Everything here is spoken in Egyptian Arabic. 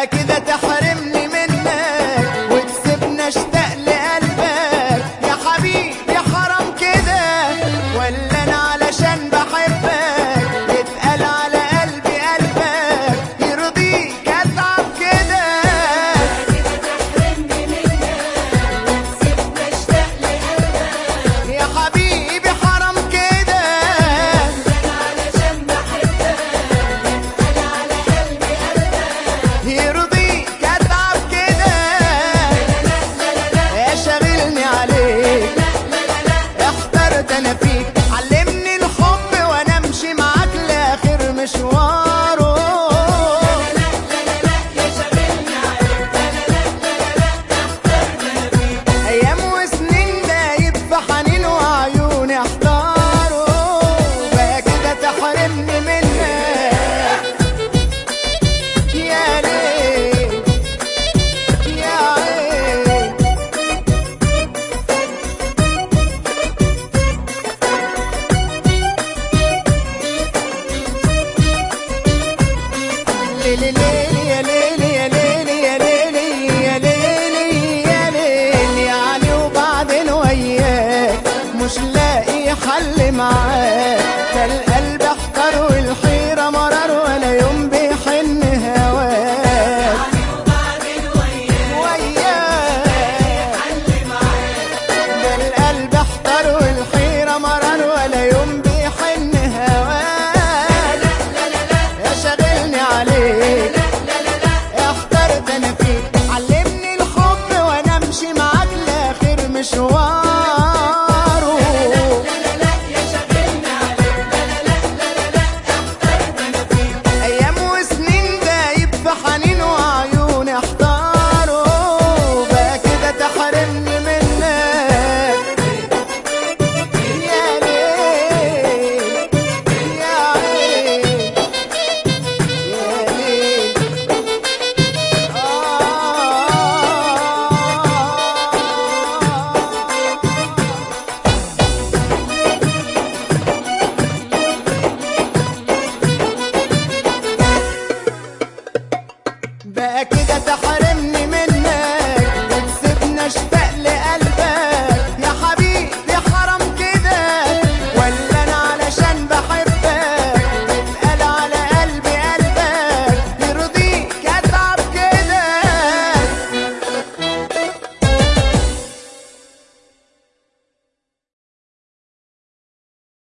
بقى كده تحرمني منك وتسيبني اشتاق لقلبك يا حبيبي حرام كده ولا انا علشان بحبك يتقال على قلبي قلبك يرضيك اتعب كده يا حبيبي حرام كده يرضيك اتعب كده يا شاغلني عليك احترت انا فيك علمني الحب وانا امشي معاك لاخر مشواره ايام وسنين دايب في حنين وعيوني احتاروا بقى كده تحرمني منك يا ليل يا عين ليلي ليلي يا ليلي يا ليلي يا